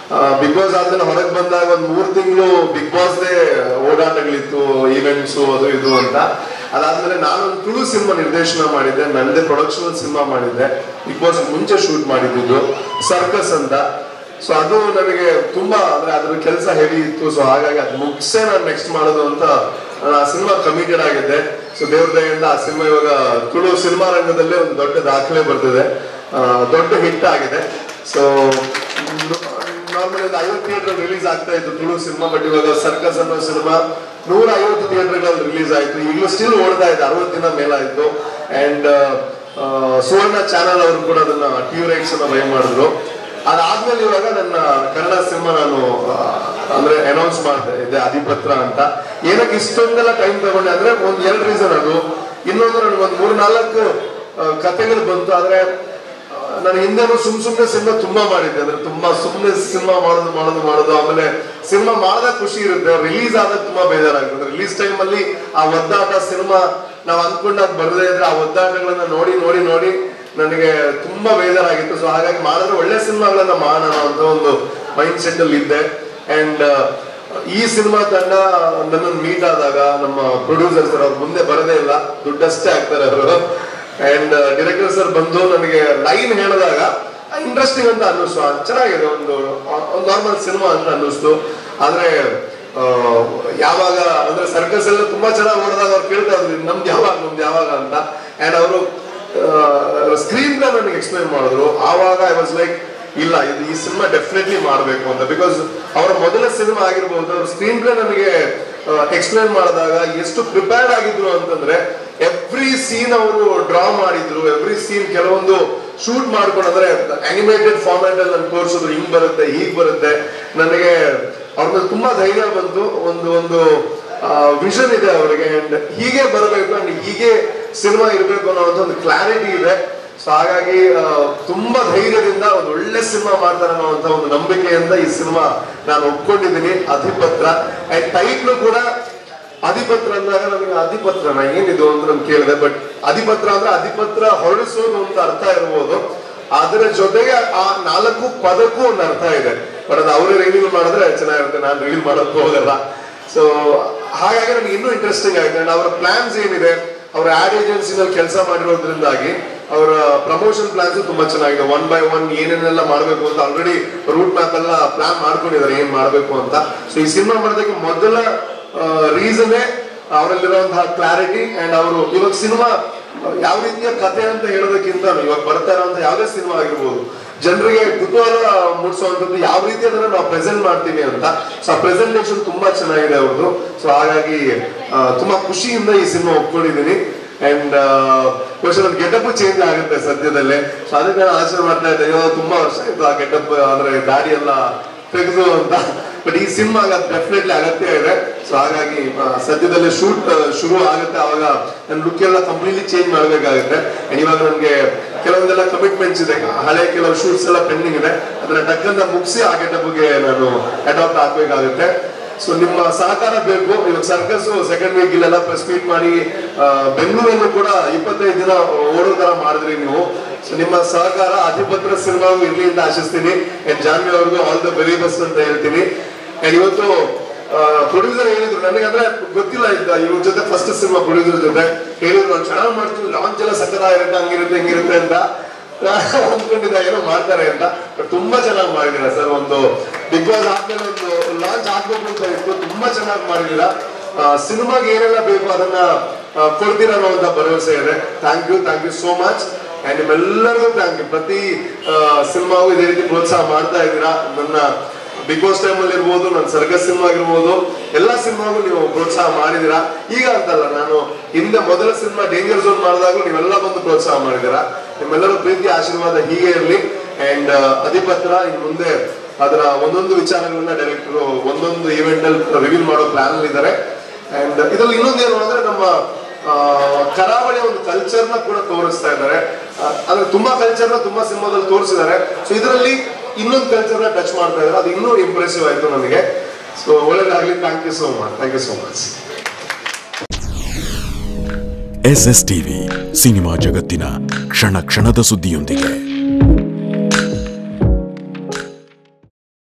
big boss ಆದ್ಮೇಲೆ ಹೊರಗೆ ಬಂದಾಗ ಒಂದ್ ಮೂರ್ ತಿಂಗಳು ಬಿಗ್ ಬಾಸ್ದೇ ಓಡಾಟಗಳಿತ್ತು ಈವೆಂಟ್ಸ್ ಅದು ಇದು ಅಂತ ಅದಾದ್ಮೇಲೆ ನಾನೊಂದು ತುಳು ಸಿನಿಮಾ ನಿರ್ದೇಶನ ಮಾಡಿದ್ದೆ ನಂದೇ ಪ್ರೊಡಕ್ಷನಲ್ ಸಿನಿಮಾ ಮಾಡಿದ್ದೆ ಬಿಗ್ ಬಾಸ್ ಮುಂಚೆ ಶೂಟ್ ಮಾಡಿದ್ದು ಸರ್ಕಸ್ ಅಂತ ಸೊ ಅದು ನನಗೆ ತುಂಬಾ ಅಂದ್ರೆ ಅದ್ರ ಕೆಲಸ ಹೆವಿ ಇತ್ತು ಸೊ ಹಾಗಾಗಿ ಅದು ಮುಗಿಸೇ ನಾನು ನೆಕ್ಸ್ಟ್ ಮಾಡೋದು ಅಂತ ನಾನು ಆ ಸಿನಿಮಾ ಕಮಿಟೆಡ್ ಆಗಿದ್ದೆ ಸೊ ದೇವ್ರ ದಯೆಯಿಂದ ಆ ಸಿನಿಮಾ ಇವಾಗ ತುಳು ಸಿನಿಮಾ ರಂಗದಲ್ಲೇ ಒಂದು ದೊಡ್ಡ ದಾಖಲೆ ಬರ್ತಿದೆ ಆ, ದೊಡ್ಡ ಹಿಟ್ ಆಗಿದೆ ಸೊ ನಾರ್ಮಲಿ ಒಂದು ಐವತ್ತು ಥಿಯೇಟರ್ ರಿಲೀಸ್ ಆಗ್ತಾ ಇತ್ತು ತುಳು ಸಿನಿಮಾ ಬಟ್ ಇವಾಗ ಸರ್ಕಸ್ ಅನ್ನೋ ಸಿನಿಮಾ ನೂರ ಐವತ್ತು ಥಿಯೇಟರ್ಗಳಲ್ಲಿ ರಿಲೀಸ್ ಆಯ್ತು ಈಗಲೂ ಸ್ಟಿಲ್ ಓಡ್ತಾ ಇದೆ ಅರವತ್ತು ದಿನ ಮೇಲಾಯ್ತು ಅಂಡ್ ಸುವರ್ಣ ಚಾನಲ್ ಅವರು ಕೂಡ ಅದನ್ನ ಟಿವಿ ರೈಟ್ಸ್ ಅನ್ನ ಬೈ ಮಾಡಿದ್ರು ಅದಾದ್ಮೇಲೆ ಇವಾಗ ನನ್ನ ಕನ್ನಡ ಸಿನಿಮಾ ನಾನು ಆ, ಅಂದ್ರೆ ಅನೌನ್ಸ್ ಮಾಡ್ದೆ ಇದೆ ಅಧಿಪತ್ರ ಅಂತ ಏನಕ್ಕೆ ಇಷ್ಟೊಂದೆಲ್ಲ ಟೈಮ್ ತಗೊಂಡೆ ಅಂದ್ರೆ ಒಂದ್ ಎರಡು ರೀಸನ್ ಅದು ಇನ್ನೊಂದು ನನಗೆ ಒಂದ್ ಮೂರ್ ನಾಲ್ಕು ಆ, ಕಥೆಗಳು ಬಂತು ಆದ್ರೆ ನಾನು ಹಿಂದೆನೂ ಸುಮ್ ಸುಮ್ನೆ ಸಿನಿಮಾ ತುಂಬಾ ಮಾಡಿದ್ದೆ ಅಂದ್ರೆ ತುಂಬಾ ಸುಮ್ನೆ ಸಿನಿಮಾ ಮಾಡೋದು ಮಾಡೋದು ಮಾಡೋದು ಆಮೇಲೆ ಸಿನಿಮಾ ಮಾಡಿದಾಗ ಖುಷಿ ಇರುತ್ತೆ ರಿಲೀಸ್ ಆದಾಗ ತುಂಬಾ ಬೇಜಾರಾಗುತ್ತೆ ರಿಲೀಸ್ ಟೈಮ್ ಅಲ್ಲಿ ಆ ಒದ್ದಾಟ ಸಿನಿಮಾ ನಾವು ಅನ್ಕೊಂಡಾಗ ಬರದೇ ಇದ್ರೆ ಆ ಒದ್ದಾಟಗಳನ್ನ ನೋಡಿ ನೋಡಿ ನೋಡಿ ನನಗೆ ತುಂಬಾ ಬೇಜಾರಾಗಿತ್ತು ಸೊ ಹಾಗಾಗಿ ಮಾಡಿದ್ರೆ ಒಳ್ಳೆ ಸಿನಿಮಾಗಳನ್ನ ಮಾಡೋಣ ಅಂತ ಒಂದು ಮೈಂಡ್ ಸೆಟ್ ಅಲ್ಲಿ ಇದ್ದೆ ಅಂಡ್ ಈ ಸಿನಿಮಾ ತಂಡ ನನ್ನನ್ನು ಮೀಟ್ ಆದಾಗ ನಮ್ಮ ಪ್ರೊಡ್ಯೂಸರ್ ಸರ್ ಅವ್ರು ಮುಂದೆ ಬರದೇ ಇಲ್ಲ ದುಡ್ಡಷ್ಟೇ ಆಗ್ತಾರೆ ಅವರು ಅಂಡ್ ಡೈರೆಕ್ಟರ್ ಸರ್ ಬಂದು ನನಗೆ ಲೈನ್ ಹೇಳಿದಾಗ ಇಂಟ್ರೆಸ್ಟಿಂಗ್ ಅಂತ ಅನ್ನಿಸ್ತು ಆ, ಚೆನ್ನಾಗಿದೆ ಒಂದು ಒಂದು ನಾರ್ಮಲ್ ಸಿನಿಮಾ ಅಂತ ಅನ್ನಿಸ್ತು ಆದ್ರೆ ಆ, ಯಾವಾಗ ಅಂದ್ರೆ ಸರ್ಕಸ್ ಎಲ್ಲ ತುಂಬಾ ಚೆನ್ನಾಗಿ ನೋಡಿದಾಗ ಅವ್ರು ಕೇಳ್ತಾ ಇದ್ರು ನಮ್ದು ಯಾವಾಗ ನಮ್ದು ಯಾವಾಗ ಅಂತ ಅಂಡ್ ಅವರು ಸ್ಕ್ರೀನ್ ಪ್ಲೇ ನನಗೆ ಎಕ್ಸ್ಪ್ಲೈನ್ ಮಾಡಿದ್ರು ಆವಾಗ ಐ ವಾಸ್ ಲೈಕ್ ಇಲ್ಲ ಇದು ಈ ಸಿನಿಮಾ ಡೆಫಿನೆಟ್ಲಿ ಮಾಡಬೇಕು ಅಂತ ಬಿಕಾಸ್ ಅವರ ಮೊದಲ ಸಿನಿಮಾ ಆಗಿರ್ಬೋದು ಅವ್ರ ಸ್ಕ್ರೀನ್ ಪ್ಲೇ ನನಗೆ ಎಕ್ಸ್ಪ್ಲೈನ್ ಮಾಡಿದಾಗ ಎಷ್ಟು ಪ್ರಿಪೇರ್ಡ್ ಆಗಿದ್ರು ಅಂತಂದ್ರೆ ಎವ್ರಿ ಸೀನ್ ಅವರು ಡ್ರಾ ಮಾಡಿದ್ರು ಎವ್ರಿ ಸೀನ್ ಕೆಲವೊಂದು ಶೂಟ್ ಮಾಡ್ಕೊಂಡು ಅಂದ್ರೆ ಅನಿಮೇಟೆಡ್ ಫಾರ್ಮ್ಯಾಟ್ ಅಲ್ಲಿ ನನ್ಗೆ ತೋರಿಸಿದ್ರು ಹಿಂಗ್ ಬರುತ್ತೆ ಹೀಗ್ ಬರುತ್ತೆ ನನಗೆ ಅವ್ರ ಮೇಲೆ ತುಂಬಾ ಧೈರ್ಯ ಬಂತು ಒಂದು ಒಂದು ವಿಷನ್ ಇದೆ ಅವರಿಗೆ ಅಂಡ್ ಹೀಗೆ ಬರಬೇಕು ಅಂಡ್ ಹೀಗೆ ಸಿನಿಮಾ ಇರಬೇಕು ಅನ್ನೋ ಒಂದು ಕ್ಲಾರಿಟಿ ಇದೆ ಸೊ ಹಾಗಾಗಿ ಆ, ತುಂಬಾ ಧೈರ್ಯದಿಂದ ಒಂದು ಒಳ್ಳೆ ಸಿನಿಮಾ ಮಾಡ್ತಾರೆ ಅನ್ನೋಂತ ಒಂದು ನಂಬಿಕೆಯಿಂದ ಈ ಸಿನಿಮಾ ನಾನು ಒಪ್ಕೊಂಡಿದ್ದೀನಿ ಅಧಿಪತ್ರ ಅಂಡ್ ಟೈಟ್ಲು ಕೂಡ ಅಧಿಪತ್ರ ಅಂದಾಗ ನನಗೆ ಅಧಿಪತ್ರನ ಏನಿದು ಅಂತ ನಾನು ಕೇಳಿದೆ ಬಟ್ ಅಧಿಪತ್ರ ಅಂದ್ರೆ ಅಧಿಪತ್ರ ಹೊರಡಿಸೋದು ಅಂತ ಅರ್ಥ ಇರ್ಬೋದು ಅದರ ಜೊತೆಗೆ ಆ ನಾಲ್ಕು ಪದಕ್ಕೂ ಒಂದು ಅರ್ಥ ಇದೆ ಬಟ್ ಅದು ಅವರೇ ರಿವೀಲ್ ಮಾಡಿದ್ರೆ ಚೆನ್ನಾಗಿರುತ್ತೆ ನಾನು ರಿವೀಲ್ ಮಾಡೋಕ್ ಹೋಗಲ್ಲ ಸೊ ಹಾಗಾಗಿ ನನಗೆ ಇನ್ನೂ ಇಂಟ್ರೆಸ್ಟಿಂಗ್ ಆಗಿದೆ ಅಂಡ್ ಅವರ ಪ್ಲಾನ್ಸ್ ಏನಿದೆ ಅವರ ಆಡ್ ಏಜೆನ್ಸಿನಲ್ಲಿ ಕೆಲಸ ಮಾಡಿರೋದ್ರಿಂದಾಗಿ ಅವರ ಪ್ರಮೋಷನ್ ಪ್ಲಾನ್ಸ್ ತುಂಬಾ ಚೆನ್ನಾಗಿದೆ ಒನ್ ಬೈ ಒನ್ ಏನೇನೆಲ್ಲ ಮಾಡಬೇಕು ಅಂತ ಆಲ್ರೆಡಿ ರೂಟ್ ಮ್ಯಾಪ್ ಎಲ್ಲ ಪ್ಲಾನ್ ಮಾಡ್ಕೊಂಡಿದ್ದಾರೆ ಏನ್ ಮಾಡಬೇಕು ಅಂತ ಸೊ ಈ ಸಿನಿಮಾ ಮಾಡೋದಕ್ಕೆ ಮೊದಲ ರೀಸನ್ನೇ ಅವರಲ್ಲಿರುವಂತಹ ಕ್ಲಾರಿಟಿ ಅಂಡ್ ಅವರು ಇವಾಗ ಸಿನಿಮಾ ಯಾವ ರೀತಿಯ ಕಥೆ ಅಂತ ಹೇಳೋದಕ್ಕಿಂತ ಇವಾಗ ಬರ್ತಾ ಇರುವಂತ ಯಾವುದೇ ಸಿನಿಮಾ ಆಗಿರ್ಬೋದು ಜನರಿಗೆ ಕುತೂಹಲ ಮೂಡಿಸುವಂತದ್ದು ಯಾವ ರೀತಿ ಅದನ್ನ ನಾವು ಪ್ರೆಸೆಂಟ್ ಮಾಡ್ತೀವಿ ಅಂತ ಸೊ ಆ ಪ್ರೆಸೆಂಟೇಷನ್ ತುಂಬಾ ಚೆನ್ನಾಗಿದೆ ಅವ್ರದ್ದು ಸೊ ಹಾಗಾಗಿ ಆ, ತುಂಬಾ ಖುಷಿಯಿಂದ ಈ ಸಿನಿಮಾ ಒಪ್ಕೊಂಡಿದ್ದೀನಿ ಅಂಡ್ ಬಹುಶಃ ನನ್ನ ಗೆಟಪ್ ಚೇಂಜ್ ಆಗುತ್ತೆ ಸದ್ಯದಲ್ಲೇ ಸೊ ಅದಕ್ಕೆ ನಾನು ಆಲೋಚನೆ ಮಾಡ್ತಾ ಇದ್ದೆ ಅಯ್ಯೋ ತುಂಬಾ ವರ್ಷ ಆಯ್ತು ಆ ಗೆಟಪ್ ಅಂದ್ರೆ ದಾಡಿ ಎಲ್ಲ ತೆಗೆದು ಅಂತ ಬಟ್ ಈ ಸಿನಿಮಾ ಡೆಫಿನೆಟ್ಲಿ ಅಗತ್ಯ ಇದೆ ಸೊ ಹಾಗಾಗಿ ಆ, ಸದ್ಯದಲ್ಲೇ ಶೂಟ್ ಶುರು ಆಗುತ್ತೆ ಅವಾಗ ನನ್ನ ಲುಕ್ ಎಲ್ಲ ಕಂಪ್ಲೀಟ್ಲಿ ಚೇಂಜ್ ಮಾಡಬೇಕಾಗುತ್ತೆ And ಇವಾಗ ನನಗೆ ಕೆಲವೊಂದೆಲ್ಲ ಕಮಿಟ್ಮೆಂಟ್ಸ್ ಇದೆ ಹಳೆ ಕೆಲವು ಶೂಟ್ಸ್ ಎಲ್ಲ ಪೆಂಡಿಂಗ್ ಇದೆ ಅದನ್ನ ಟಕ್ಕಂತ ಮುಗಿಸಿ ಆ ಗೆಟಪ್ಗೆ ನಾನು ಅಡಾಪ್ಟ್ ಆಗ್ಬೇಕಾಗುತ್ತೆ ಸೊ ನಿಮ್ಮ ಸಹಕಾರ ಬೇಕು ಇವಾಗ ಸರ್ಕಸ್ ಸೆಕೆಂಡ್ ವೀಕ್ ಇಲ್ಲೆಲ್ಲ ಪ್ರೆಸ್ ಮೀಟ್ ಮಾಡಿ ಆ, ಬೆಂಗಳೂರಲ್ಲೂ ಕೂಡ ಇಪ್ಪತ್ತೈದು ದಿನ ಓಡೋ ತರ ಮಾಡಿದ್ರಿ ನೀವು ಸೊ ನಿಮ್ಮ ಸಹಕಾರ ಅಧಿಪತ್ರ ಸಿನಿಮಾಗೂ ಇರ್ಲಿ ಅಂತ ಆಶಿಸ್ತೀನಿ ಅಂಡ್ ಜಾನ್ವಿ ಅವ್ರಿಗೂ ಆಲ್ ದ ವೆರಿ ಬೆಸ್ಟ್ ಅಂತ ಹೇಳ್ತೀನಿ ಅಂಡ್ ಇವತ್ತು ಪ್ರೊಡ್ಯೂಸರ್ ಹೇಳಿದ್ರು ನನಗೆ ಅಂದ್ರೆ ಗೊತ್ತಿಲ್ಲ ಇದ್ದ ಇವ್ರ ಜೊತೆ ಫಸ್ಟ್ ಸಿನಿಮಾ ಪ್ರೊಡ್ಯೂಸರ್ ಜೊತೆ ಹೇಳಿದ್ರು ನಾನು ಚೆನ್ನಾಗಿ ಮಾಡ್ತೀನಿ ಲಾಂಚ್ ಎಲ್ಲ ಸಕ್ಕತ್ತಾಗಿರುತ್ತೆ ಹಂಗಿರುತ್ತೆ ಹಿಂಗಿರುತ್ತೆ ಅಂತ ನಾನು ಅಂದ್ಕೊಂಡಿದ್ದೆ ಏನೋ ಮಾಡ್ತಾರೆ ಅಂತ ಬಟ್ ತುಂಬಾ ಚೆನ್ನಾಗಿ ಮಾಡಿದೀರ ಸರ್ ಒಂದು ಬಿಗ್ ಬಾಸ್ ಆದ್ಮೇಲೆ ಒಂದು ಲಾಂಚ್ ಆಗ್ಬೇಕು ಅಂತ ಇತ್ತು ತುಂಬಾ ಚೆನ್ನಾಗಿ ಮಾಡಿದೀರ ಸಿನಿಮಾಗೆ ಏನೆಲ್ಲ ಬೇಕು ಅದನ್ನ ಆ, ಕೊಡ್ತೀರ ಅನ್ನೋಂಥ ಭರವಸೆ ಇದೆ thank you thank you so much and ನಿಮ್ಮೆಲ್ಲರಿಗೂ ಥ್ಯಾಂಕ್ ಯು ಪ್ರತಿ ಸಿನಿಮಾಗೂ ಇದೇ ರೀತಿ ಪ್ರೋತ್ಸಾಹ ಮಾಡ್ತಾ ಇದ್ದೀರಾ ನನ್ನ ಬಿಗ್ ಬಾಸ್ ಟೈಮ್ ಅಲ್ಲಿ ಇರ್ಬೋದು ನನ್ನ ಸರ್ಗಸ್ ಸಿನಿಮಾ ಆಗಿರ್ಬೋದು ಎಲ್ಲಾ ಸಿನಿಮಾಗೂ ನೀವು ಪ್ರೋತ್ಸಾಹ ಮಾಡಿದೀರಾ ಈಗ ಅಂತಲ್ಲ ನಾನು ಹಿಂದೆ ಮೊದಲ ಸಿನಿಮಾ ಡೇಂಜರ್ ಝೋನ್ ಮಾಡಿದಾಗೂ ನೀವೆಲ್ಲ ಬಂದು ಪ್ರೋತ್ಸಾಹ ಮಾಡಿದೀರಾ ನಿಮ್ಮೆಲ್ಲರ ಪ್ರೀತಿ ಆಶೀರ್ವಾದ ಹೀಗೆ ಇರಲಿ ಅಂಡ್ ಅಧಿಪತ್ರ ಇನ್ ಮುಂದೆ ಅದರ ಒಂದೊಂದು ವಿಚಾರಗಳನ್ನ ಡೈರೆಕ್ಟರ್ ಒಂದೊಂದು ಈವೆಂಟ್ ಅಲ್ಲಿ ರಿವೀಲ್ ಮಾಡೋ ಪ್ಲಾನ್ ಅಲ್ಲಿ ಇದ್ದಾರೆ ಅಂಡ್ ಇದ್ರಲ್ಲಿ ಇನ್ನೊಂದು ಏನು ಅಂದ್ರೆ ನಮ್ಮ ಆ, ಕರಾವಳಿಯ ಒಂದು ಕಲ್ಚರ್ನ ಕೂಡ ತೋರಿಸ್ತಾ ಇದ್ದಾರೆ ಆ, ಅಂದ್ರೆ ತುಂಬಾ ಕಲ್ಚರ್ನ ತುಂಬಾ ಸಿನಿಮಾದಲ್ಲಿ ತೋರಿಸಿದ್ದಾರೆ ಸೊ ಇದರಲ್ಲಿ ಇನ್ನೊಂದು ಕಲ್ಚರ್ನ ಟಚ್ ಮಾಡ್ತಾ ಇದ್ದಾರೆ ಅದು ಇನ್ನೂ ಇಂಪ್ರೆಸಿವ್ ಆಯ್ತು ನನಗೆ ಸೊ ಒಳ್ಳೇದಾಗ್ಲಿ thank you so much thank you so much S S TV cinema ಜಗತ್ತಿನ ಕ್ಷಣ ಕ್ಷಣದ ಸುದ್ದಿಯೊಂದಿಗೆ